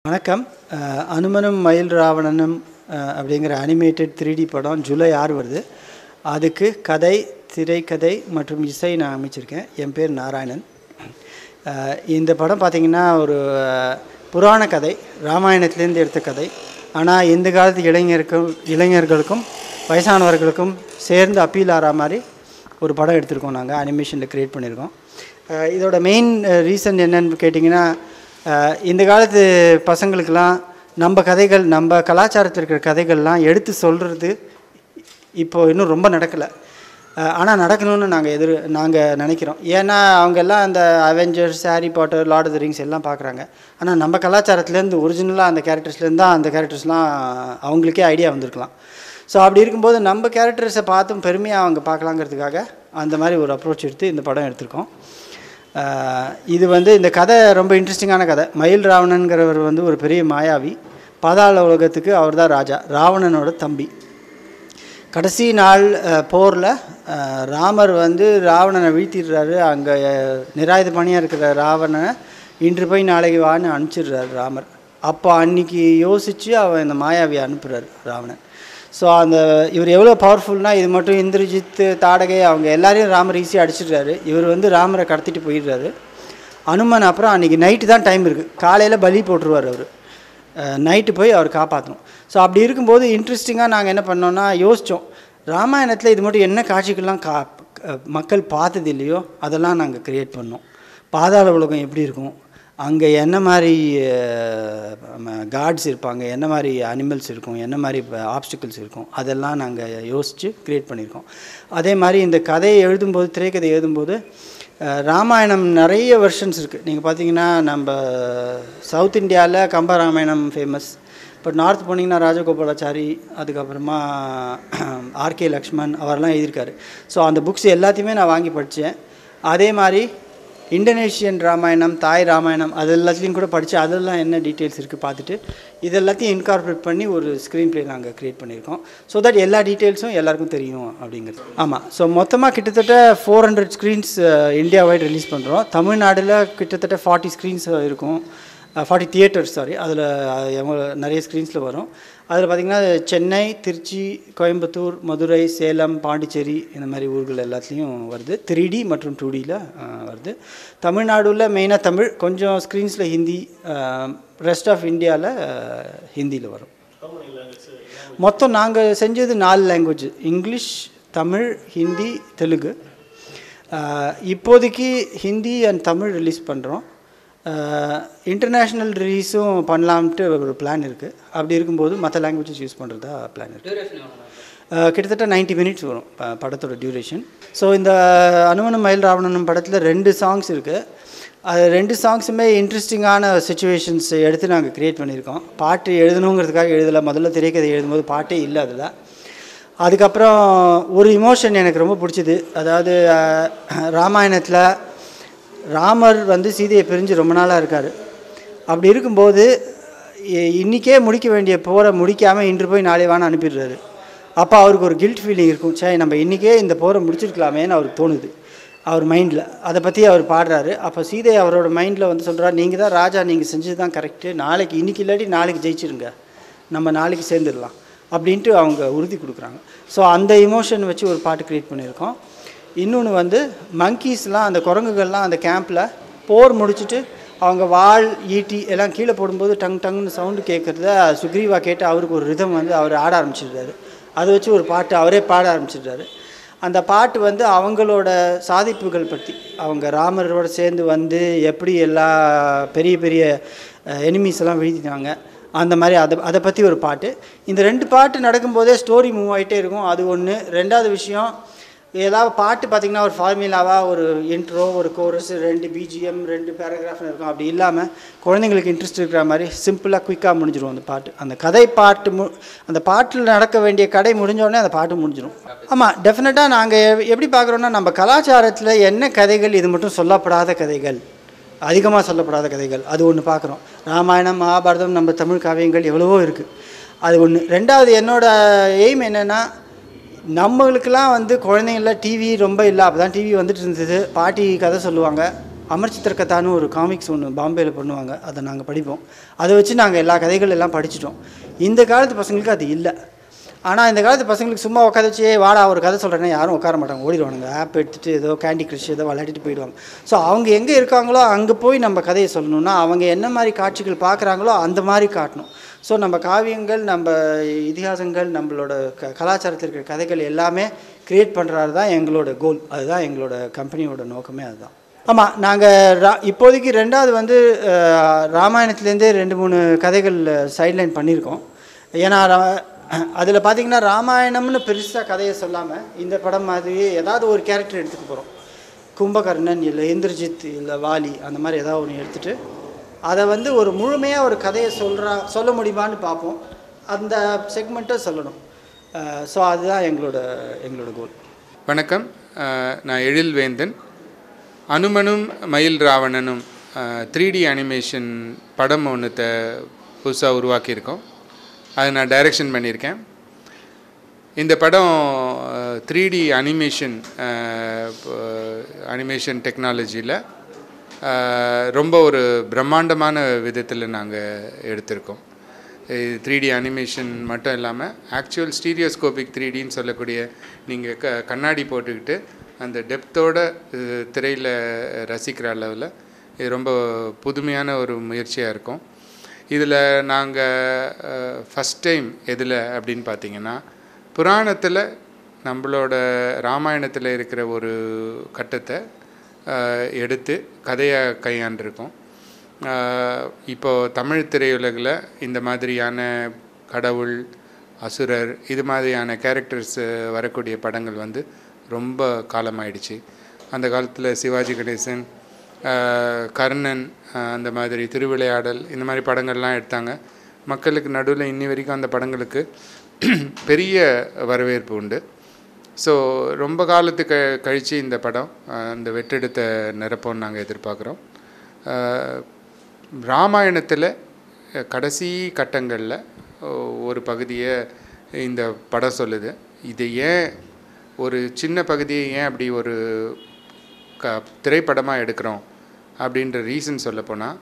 வணக்கம் அஹ், அனுமனும் மயில் ராவணனும் அஹ், அப்படிங்கிற அனிமேட்டட் த்ரீ டி படம் ஜூலை ஆறு வருது அதுக்கு கதை திரைக்கதை மற்றும் இசை நான் அமைச்சிருக்கேன் என் பேர் நாராயணன் அஹ், இந்த படம் பார்த்திங்கன்னா ஒரு அஹ், புராண கதை ராமாயணத்துலேருந்து எடுத்த கதை ஆனால் இந்த காலத்து இளைஞருக்கும் இளைஞர்களுக்கும் வயசானவர்களுக்கும் சேர்ந்து அப்பீல் ஆகிற மாதிரி ஒரு படம் எடுத்திருக்கோம் நாங்கள் அனிமேஷனில் க்ரியேட் பண்ணியிருக்கோம் அஹ் இதோட மெயின் ரீசன் என்னன்னு கேட்டிங்கன்னா அஹ் இந்த காலத்து பசங்களுக்கெல்லாம் நம்ம கதைகள் நம்ம கலாச்சாரத்தில் இருக்கிற கதைகள்லாம் எடுத்து சொல்கிறது இப்போ இன்னும் ரொம்ப நடக்கலை ஆனால் நடக்கணும்னு நாங்கள் எதிர் நாங்கள் நினைக்கிறோம் ஏன்னா அவங்க எல்லாம் அந்த Avengers Harry Potter Lord of the Rings எல்லாம் பார்க்குறாங்க ஆனால் நம்ம கலாச்சாரத்துலேருந்து ஒரிஜினலாக அந்த கேரக்டர்ஸ்லேருந்து தான் அந்த கேரக்டர்ஸ்லாம் அவங்களுக்கே ஐடியா வந்திருக்கலாம் ஸோ அப்படி இருக்கும்போது நம்ம கேரக்டர்ஸை பார்த்தும் பெருமையாக அவங்க பார்க்கலாங்கிறதுக்காக அந்த மாதிரி ஒரு அப்ரோச் எடுத்து இந்த படம் எடுத்திருக்கோம் ஆஹ் இது வந்து இந்த கதை ரொம்ப இன்ட்ரெஸ்டிங்கான கதை மயில் ராவணன்கிறவர் வந்து ஒரு பெரிய மாயாவி பாதாள உலகத்துக்கு அவர் தான் ராஜா ராவணனோட தம்பி கடைசி நாள் போரில் ராமர் வந்து ராவணனை வீழ்த்திடுறாரு அங்கே நிராயுத பணியாக இருக்கிற ராவணனை இன்று போய் நாளைக்கு வான்னு அனுப்பிச்சிடுறாரு ராமர் அப்போ அன்னைக்கு யோசித்து அவன் இந்த மாயாவியை அனுப்புகிறார் ராவணன் ஸோ அந்த இவர் எவ்வளோ பவர்ஃபுல்னா இது மட்டும் இந்திரஜித் தாடகை அவங்க எல்லாரையும் ராமர் ஈஸியாக அடிச்சிடுறாரு இவர் வந்து ராமரை கடத்திட்டு போயிடுறாரு அனுமன் அப்புறம் அன்றைக்கி நைட்டு தான் டைம் இருக்குது காலையில் பலி போட்டுருவார் அவர் நைட்டு போய் அவர் காப்பாற்றணும் ஸோ அப்படி இருக்கும்போது இன்ட்ரெஸ்டிங்காக நாங்கள் என்ன பண்ணோம்னா யோசித்தோம் ராமாயணத்தில் இது மட்டும் என்ன காட்சிகள்லாம் கா அஹ் மக்கள் பார்த்தது இல்லையோ அதெல்லாம் நாங்கள் க்ரியேட் பண்ணோம் பாதாள உலகம் எப்படி இருக்கும் அங்கே என்ன மாதிரி காட்ஸ் இருப்பாங்க என்ன மாதிரி அனிமல்ஸ் இருக்கும் என்ன மாதிரி ஆப்ஸ்டிக்கல்ஸ் இருக்கும் அதெல்லாம் நாங்கள் யோசித்து க்ரியேட் பண்ணியிருக்கோம் அதே மாதிரி இந்த கதையை எழுதும்போது திரைக்கதை எழுதும்போது அஹ், ராமாயணம் நிறைய வெர்ஷன்ஸ் இருக்குது நீங்கள் பார்த்தீங்கன்னா நம்ம சவுத் இந்தியாவில் Kamba Ramayanam famous but north போனீங்கன்னா ராஜகோபாலாச்சாரி அதுக்கப்புறமா ஆர்கே லக்ஷ்மண் அவரெல்லாம் எழுதியிருக்காரு ஸோ அந்த புக்ஸ் எல்லாத்தையுமே நான் வாங்கி படித்தேன் அதே மாதிரி இந்தோனேஷியன் ராமாயணம் தாய் ராமாயணம் அது எல்லாத்துலேயும் கூட படித்து அதெல்லாம் என்ன டீட்டெயில்ஸ் இருக்குது பார்த்துட்டு இது எல்லாத்தையும் இன்கார்பரேட் பண்ணி ஒரு ஸ்க்ரீன் ப்ளே நாங்கள் க்ரியேட் பண்ணியிருக்கோம் ஸோ தட் எல்லா டீட்டெயில்ஸும் எல்லாருக்கும் தெரியும் அப்படிங்கிறது ஆமாம் ஸோ மொத்தமாக கிட்டத்தட்ட four hundred screens India wide release பண்ணுறோம் தமிழ்நாட்டில் கிட்டத்தட்ட ஃபார்ட்டி ஸ்க்ரீன்ஸ் இருக்கும் ஃபார்ட்டி தியேட்டர்ஸ் சாரி அதில் நிறைய ஸ்க்ரீன்ஸில் வரும் அதில் பார்த்திங்கன்னா சென்னை திருச்சி கோயம்புத்தூர் மதுரை சேலம் பாண்டிச்சேரி இந்த மாதிரி ஊர்கள் எல்லாத்துலேயும் வருது த்ரீ டி மற்றும் டூ டியில் வருது தமிழ்நாடுல மெயினாக தமிழ் கொஞ்சம் ஸ்க்ரீன்ஸில் ஹிந்தி ரெஸ்ட் ஆஃப் இந்தியாவில் ஹிந்தியில் வரும் மொத்தம் நாங்கள் செஞ்சது நாலு language English Tamil Hindi Telugu ah, இப்போதைக்கு ஹிந்தி அண்ட் தமிழ் ரிலீஸ் பண்ணுறோம் இன்டர்நேஷ்னல் ரிலீஸும் பண்ணலாம்ட்டு ஒரு பிளான் இருக்குது அப்படி இருக்கும்போது மற்ற லாங்குவேஜஸ் யூஸ் பண்ணுறதா பிளான் இருக்குது அஹ், கிட்டத்தட்ட 90 மினிட்ஸ் வரும் ப- படத்தோட டியூரேஷன் ஸோ இந்த அனுமனும் மயில் ராவணனும் படத்தில் ரெண்டு சாங்ஸ் இருக்குது அது ரெண்டு சாங்ஸுமே இன்ட்ரெஸ்டிங்கான சுச்சுவேஷன்ஸ் எடுத்து நாங்கள் க்ரியேட் பண்ணியிருக்கோம் பாட்டு எழுதணுங்கிறதுக்காக எழுதலை முதல்ல திரைக்கதை எழுதும்போது பாட்டே இல்லை அதில் அதுக்கப்புறம் ஒரு இமோஷன் எனக்கு ரொம்ப பிடிச்சிது அதாவது அஹ், ராமாயணத்தில் ராமர் வந்து சீதையை பிரிஞ்சு ரொம்ப நாளாக இருக்கார் அப்படி இருக்கும்போது இ- இன்னிக்கே முடிக்க வேண்டிய போரை முடிக்காமல் இன்று போய் நாளை வான்னு அனுப்பிடுறாரு அப்போ அவருக்கு ஒரு கில்ட் ஃபீலிங் இருக்கும் சே நம்ம இன்றைக்கே இந்த போரை முடிச்சிருக்கலாமேன்னு அவருக்கு தோணுது அவர் மைண்டில் அதை பற்றி அவர் பாடுறாரு அப்போ சீதை அவரோட மைண்டில் வந்து சொல்கிறார் நீங்கள் தான் ராஜா நீங்கள் செஞ்சது தான் கரெக்டு நாளைக்கு இன்றைக்கி இல்லாட்டி நாளைக்கு ஜெயிச்சிருங்க நம்ம நாளைக்கு சேர்ந்துடலாம் அப்படின்ட்டு அவங்க உறுதி கொடுக்குறாங்க ஸோ அந்த இமோஷன் வச்சு ஒரு பாட்டு க்ரியேட் பண்ணியிருக்கோம் இன்னொன்று வந்து மங்கீஸ்லாம் அந்த குரங்குகள்லாம் அந்த கேம்பில் போர் முடிச்சுட்டு அவங்க வாள் ஈட்டி எல்லாம் கீழே போடும்போது டங் டங்னு சவுண்டு கேட்குறத சுக்ரீவா கேட்டு அவருக்கு ஒரு ரிதம் வந்து அவர் ஆட ஆரம்பிச்சிடுறாரு அதை வச்சு ஒரு பாட்டு அவரே பாட ஆரம்பிச்சிடுறாரு அந்த பாட்டு வந்து அவங்களோட சாதிப்புகள் பற்றி அவங்க ராமரோட சேர்ந்து வந்து எப்படி எல்லா பெரிய பெரிய எனிமீஸ் எல்லாம் வீழ்த்தினாங்க அந்த மாதிரி அதை அதை பற்றி ஒரு பாட்டு இந்த ரெண்டு பாட்டு நடக்கும்போதே ஸ்டோரி மூவ் ஆகிட்டே இருக்கும் அது ஒன்று ரெண்டாவது விஷயம் ஏதாவது பாட்டு பார்த்திங்கன்னா ஒரு ஃபார்முலாவாக ஒரு இன்ட்ரோ ஒரு கோரஸ் ரெண்டு பிஜிஎம் ரெண்டு பேராகிராஃப்னு இருக்கும் அப்படி இல்லாமல் குழந்தைங்களுக்கு இன்ட்ரெஸ்ட் இருக்கிற மாதிரி சிம்பிளாக குயிக்காக முடிஞ்சிடும் அந்த பாட்டு அந்த கதை பாட்டு மு அந்த பாட்டில் நடக்க வேண்டிய கடை முடிஞ்ச உடனே அந்த பாட்டு முடிஞ்சிடும் ஆமாம் டெஃபினட்டாக நாங்கள் எப்படி பார்க்குறோன்னா நம்ம கலாச்சாரத்தில் என்ன கதைகள் இது மட்டும் சொல்லப்படாத கதைகள் அதிகமாக சொல்லப்படாத கதைகள் அது ஒன்று பார்க்குறோம் ராமாயணம் மகாபாரதம் நம்ம தமிழ் காவியங்கள் எவ்வளவோ இருக்குது அது ஒன்று ரெண்டாவது என்னோட எய்ம் என்னென்னா நம்மளுக்கெல்லாம் வந்து குழந்தைங்கள டிவி ரொம்ப இல்லை அப்போ தான் டிவி வந்துட்டு இருந்தது பாட்டி கதை சொல்லுவாங்க அமர் சித்திரக்கத்தான்னு ஒரு காமிக்ஸ் ஒன்று பாம்பேயில் பண்ணுவாங்க அதை நாங்கள் படிப்போம் அதை வச்சு நாங்கள் எல்லா கதைகள் எல்லாம் படிச்சிட்டோம் இந்த காலத்து பசங்களுக்கு அது இல்லை ஆனால் இந்த காலத்து பசங்களுக்கு சும்மா உட்கார வச்சு "ஏய், வாடா ஒரு கதை சொல்கிறேன்னா யாரும் உட்கார மாட்டாங்க ஓடிடுவானுங்க ஆப் எடுத்துகிட்டு ஏதோ கேண்டி கிரஷ் ஏதோ விளையாடிட்டு போயிடுவாங்க ஸோ அவங்க எங்கே இருக்காங்களோ அங்கே போய் நம்ம கதையை சொல்லணும்னா அவங்க என்ன மாதிரி காட்சிகள் பார்க்குறாங்களோ அந்த மாதிரி காட்டணும் ஸோ நம்ம காவியங்கள் நம்ம இதிகாசங்கள் நம்மளோட க கலாச்சாரத்தில் இருக்கிற கதைகள் எல்லாமே க்ரியேட் பண்ணுறது தான் எங்களோட கோல் அதுதான் எங்களோட கம்பெனியோட நோக்கமே அதுதான் ஆமாம் நாங்கள் ரா இப்போதைக்கு ரெண்டாவது வந்து அஹ், ராமாயணத்துலேருந்தே ரெண்டு மூணு கதைகள் சைட்லைன் பண்ணியிருக்கோம் ஏன்னா அதில் பார்த்தீங்கன்னா ராமாயணம்னு பெருசாக கதையை சொல்லாமல் இந்த படம் மாதிரியே ஏதாவது ஒரு கேரக்டர் எடுத்துகிட்டு போகிறோம் கும்பகர்ணன் இல்லை இந்திரஜித் இல்லை வாலி அந்த மாதிரி ஏதாவது ஒன்று எடுத்துகிட்டு அதை வந்து ஒரு முழுமையாக ஒரு கதையை சொல்கிறா சொல்ல முடியுமான்னு பார்ப்போம் அந்த செக்மெண்ட்டை சொல்லணும் ஸோ அதுதான் எங்களோட எங்களோட கோல் வணக்கம் அஹ், நான் எழில்வேந்தன் அனுமனும் மயில் ராவணனும் த்ரீ டி அனிமேஷன் படம் ஒன்றுத்த புதுசாக உருவாக்கியிருக்கோம் அதை நான் டைரக்ஷன் பண்ணியிருக்கேன் இந்த படம் த்ரீ டி அனிமேஷன் அனிமேஷன் டெக்னாலஜியில் ரொம்ப ஒரு பிரம்மாண்டமான விதத்தில் நாங்கள் எடுத்திருக்கோம் த்ரீ டி அனிமேஷன் மட்டும் இல்லாமல் ஆக்சுவல் ஸ்டீரியோஸ்கோபிக் த்ரீ டின்னு சொல்லக்கூடிய நீங்கள் க கண்ணாடி போட்டுக்கிட்டு அந்த டெப்த்தோட திரையில் ரசிக்கிற அளவில் இது ரொம்ப புதுமையான ஒரு முயற்சியாக இருக்கும் இதில் நாங்கள் ஃபஸ்ட் டைம் எதில் அப்படின்னு பார்த்தீங்கன்னா புராணத்தில் நம்மளோட ராமாயணத்தில் இருக்கிற ஒரு கட்டத்தை அஹ், எடுத்து கதையாக கையாண்டிருக்கோம் அஹ், இப்போ தமிழ் திரையுலகில் இந்த மாதிரியான கடவுள் அசுரர் இது மாதிரியான கேரக்டர்ஸ் வரக்கூடிய படங்கள் வந்து ரொம்ப காலமாயிடுச்சு அந்த காலத்தில் சிவாஜி கணேசன் அஹ், கர்ணன் அஹ், அந்த மாதிரி திருவிளையாடல் இந்த மாதிரி படங்கள்லாம் எடுத்தாங்க மக்களுக்கு நடுவில் இன்னி வரைக்கும் அந்த படங்களுக்கு பெரிய வரவேற்பு உண்டு ஸோ ரொம்ப காலத்துக்கு கழித்து இந்த படம் அஹ், அந்த வெற்றெடுத்த நிரப்போன்னு நாங்கள் எதிர்பார்க்குறோம் ராமாயணத்தில் கடைசி கட்டங்களில் ஒரு பகுதியை இந்த படம் சொல்லுது இது ஏன் ஒரு சின்ன பகுதியை ஏன் அப்படி ஒரு க திரைப்படமாக எடுக்கிறோம் அப்படின்ற ரீசன் சொல்லப்போனால்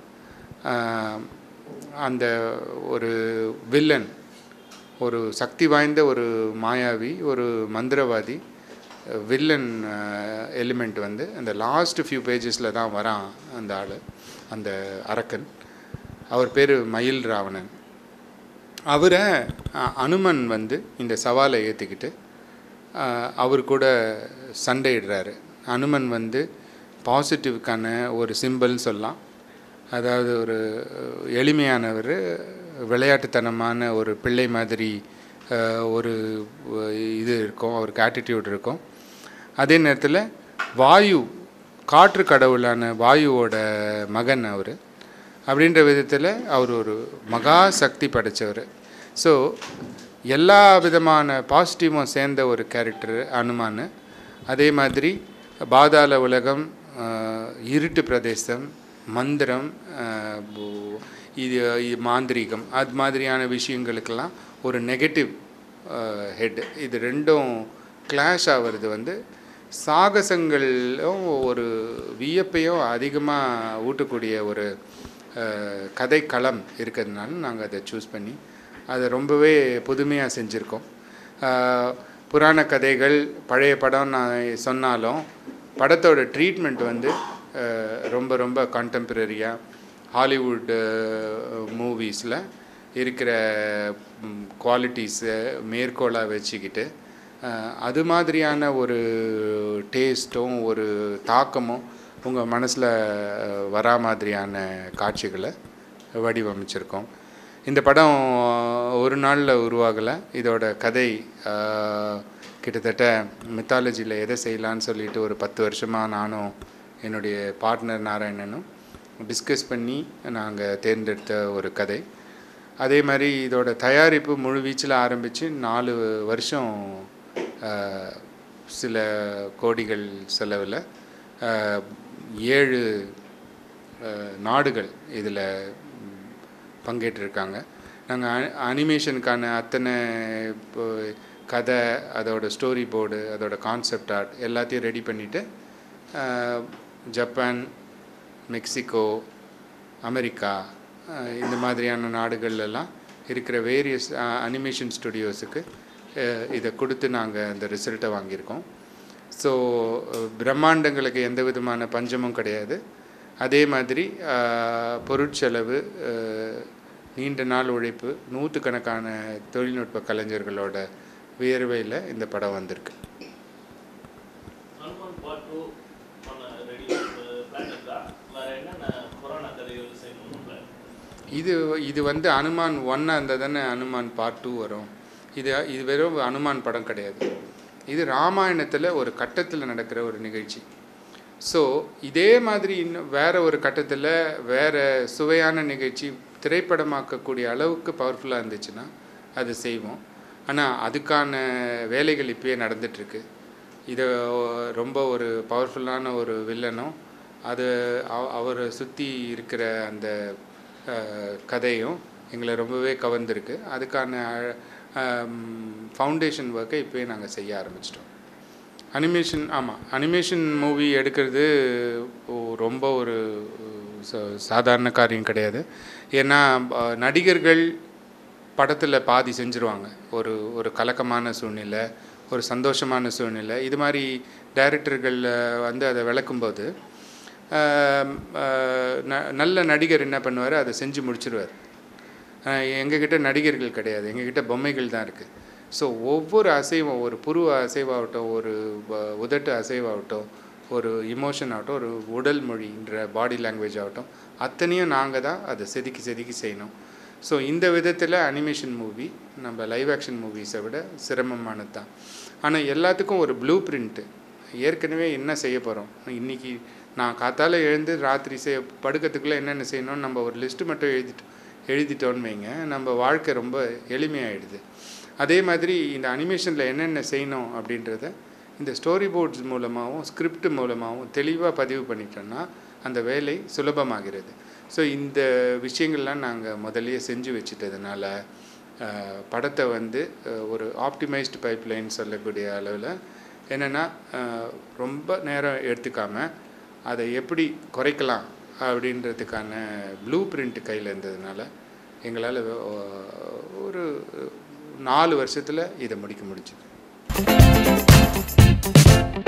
அந்த ஒரு வில்லன் ஒரு சக்தி வாய்ந்த ஒரு மாயாவி ஒரு மந்திரவாதி வில்லன் எலிமெண்ட் வந்து அந்த லாஸ்ட் ஃபியூ பேஜஸில் தான் வரான் அந்த ஆள் அந்த அரக்கன் அவர் பேர் மயில் ராவணன் அவரை அ- அனுமன் வந்து இந்த சவாலை ஏற்றிக்கிட்டு அவர் கூட சண்டையிடுறாரு அனுமன் வந்து பாசிட்டிவ்க்கான ஒரு சிம்பிள்னு சொல்லலாம் அதாவது ஒரு எளிமையானவர் விளையாட்டுத்தனமான ஒரு பிள்ளை மாதிரி அஹ், ஒரு அஹ், இது இருக்கும் அவருக்கு ஆட்டிடியூட் இருக்கும் அதே நேரத்தில் வாயு காற்று கடவுளான வாயுவோட மகன் அவர் அப்படின்ற விதத்தில் அவர் ஒரு மகா சக்தி படைத்தவர் ஸோ எல்லா விதமான பாசிட்டிவும் சேர்ந்த ஒரு கேரக்டர் அனுமான் அதே மாதிரி பாதாள உலகம் ஆஹ், இருட்டு பிரதேசம் மந்திரம் ஆஹ், பு- இது இது மாந்திரீகம் அது மாதிரியான விஷயங்களுக்கெல்லாம் ஒரு நெகட்டிவ் ஹெட் இது ரெண்டும் கிளாஷ் ஆகிறது வந்து சாகசங்களும் ஒரு வியப்பையும் அதிகமாக ஊட்டக்கூடிய ஒரு அஹ், கதைக்களம் இருக்கிறதுனால நாங்கள் அதை சூஸ் பண்ணி அதை ரொம்பவே புதுமையாக செஞ்சுருக்கோம் அஹ், புராண கதைகள் பழைய படம் நான் சொன்னாலும் படத்தோட ட்ரீட்மெண்ட் வந்து அஹ், ரொம்ப ரொம்ப கான்டெம்பரரியாக ஹாலிவுட் மூவிஸில் இருக்கிற குவாலிட்டிஸை மேற்கோளாக வச்சுக்கிட்டு அஹ், அது மாதிரியான ஒரு டேஸ்ட்டும் ஒரு தாக்கமும் உங்கள் மனசில் வரா மாதிரியான காட்சிகளை வடிவமைச்சிருக்கோம் இந்த படம் ஒரு நாளில் உருவாகலை இதோட கதை அஹ், கிட்டத்தட்ட மித்தாலஜியில் எதை செய்யலான்னு சொல்லிட்டு ஒரு பத்து வருஷமாக நானும் என்னுடைய பார்ட்னர் நாராயணனும் டிஸ்கஸ் பண்ணி நாங்கள் தேர்ந்தெடுத்த ஒரு கதை அதே மாதிரி இதோட தயாரிப்பு முழுவீச்சில் ஆரம்பித்து நாலு வருஷம் அஹ், சில கோடிகள் செலவில் அஹ், ஏழு அஹ், நாடுகள் இதில் பங்கேற்றிருக்காங்க நாங்கள் அனிமேஷனுக்கான அத்தனை இப்போ கதை அதோட ஸ்டோரி போர்டு அதோட கான்செப்ட் ஆர்ட் எல்லாத்தையும் ரெடி பண்ணிவிட்டு ஜப்பான் மெக்சிகோ அமெரிக்கா அஹ், இந்த மாதிரியான நாடுகள்லாம் இருக்கிற வேரியஸ் அனிமேஷன் ஸ்டுடியோஸுக்கு இதை கொடுத்து நாங்கள் அந்த ரிசல்ட்டை வாங்கியிருக்கோம் ஸோ பிரம்மாண்டங்களுக்கு எந்த விதமான பஞ்சமும் கிடையாது அதே மாதிரி அஹ், பொருட்செலவு அஹ், நீண்ட நாள் உழைப்பு நூற்றுக்கணக்கான தொழில்நுட்ப கலைஞர்களோட வியர்வையில் இந்த படம் வந்திருக்கு அனுமான் பார்ட் டூ பண்ண ரெடி பிளான் இருக்கா வேற என்னென்ன கொரோனா கதைகள் செய்யணும்னு பிளான் இது இது வந்து அனுமான் ஒன்னாக இருந்தால் தானே அனுமான் பார்ட் டூ வரும் இது இது வெறும் அனுமான் படம் கிடையாது இது ராமாயணத்தில் ஒரு கட்டத்தில் நடக்கிற ஒரு நிகழ்ச்சி ஸோ இதே மாதிரி இன்னும் வேற ஒரு கட்டத்தில் வேற சுவையான நிகழ்ச்சி திரைப்படமாக்கக்கூடிய அளவுக்கு பவர்ஃபுல்லாக இருந்துச்சுன்னா அது செய்வோம் ஆனால் அதுக்கான வேலைகள் இப்பயே நடந்துட்டுருக்கு இது ரொம்ப ஒரு பவர்ஃபுல்லான ஒரு வில்லனும் அது அவ- அவரை சுற்றி இருக்கிற அந்த அஹ், கதையும் எங்களை ரொம்பவே கவர்ந்திருக்கு அதுக்கான ஃபவுண்டேஷன் ஒர்க்கை இப்போயே நாங்கள் செய்ய ஆரம்பிச்சிட்டோம் அனிமேஷன் ஆமாம் அனிமேஷன் மூவி எடுக்கிறது ஓ- ரொம்ப ஒரு ச- சாதாரண காரியம் கிடையாது ஏன்னா அஹ், நடிகர்கள் படத்தில் பாதி செஞ்சுருவாங்க ஒரு ஒரு கலக்கமான சூழ்நிலை ஒரு சந்தோஷமான சூழ்நிலை இது மாதிரி டைரக்டர்கள் வந்து அதை விளக்கும்போது ஆம், ஆஹ், ந- நல்ல நடிகர் என்ன பண்ணுவார் அதை செஞ்சு முடிச்சிருவார் எங்ககிட்ட நடிகர்கள் கிடையாது எங்ககிட்ட பொம்மைகள் தான் இருக்குது ஸோ ஒவ்வொரு அசைவும் ஒரு புருவ அசைவாகட்டும் ஒரு வ- உதட்டு அசைவாகட்டும் ஒரு இமோஷன் ஆகட்டும் ஒரு உடல் மொழின்ற பாடி லாங்குவேஜ் ஆகட்டும் அத்தனையும் நாங்கள் தான் அதை செதுக்கி செதுக்கி செய்யணும் ஸோ இந்த விதத்தில் அனிமேஷன் மூவி நம்ம லைவ் ஆக்ஷன் மூவிஸை விட சிரமமானது தான் ஆனால் எல்லாத்துக்கும் ஒரு ப்ளூ பிரிண்ட்டு ஏற்கனவே என்ன செய்ய போகிறோம் இன்றைக்கி நான் காத்தால எழுந்து ராத்திரி செய்ய படுக்கிறதுக்குள்ளே என்னென்ன செய்யணும்னு நம்ம ஒரு லிஸ்ட்டு மட்டும் எழுதிட்டோம் எழுதிட்டோன்னு வைங்க நம்ம வாழ்க்கை ரொம்ப எளிமையாயிடுது அதே மாதிரி இந்த அனிமேஷனில் என்னென்ன செய்யணும் அப்படின்றத இந்த ஸ்டோரி போர்ட்ஸ் மூலமாகவும் ஸ்கிரிப்ட் மூலமாகவும் தெளிவாக பதிவு பண்ணிட்டோம்னா அந்த வேலை சுலபமாகிறது ஸோ இந்த விஷயங்கள்லாம் நாங்கள் முதல்லயே செஞ்சு வச்சுட்டதுனால அஹ், படத்தை வந்து அஹ், ஒரு ஆப்டிமைஸ்டு பைப்லைன் சொல்லக்கூடிய அளவில் என்னென்னா ரொம்ப நேரம் எடுத்துக்காமல் அதை எப்படி குறைக்கலாம் அப்படின்றதுக்கான ப்ளூ பிரிண்ட் கையில் இருந்ததுனால எங்களால் ஒரு நாலு வருஷத்தில் இதை முடிக்க முடிஞ்சுது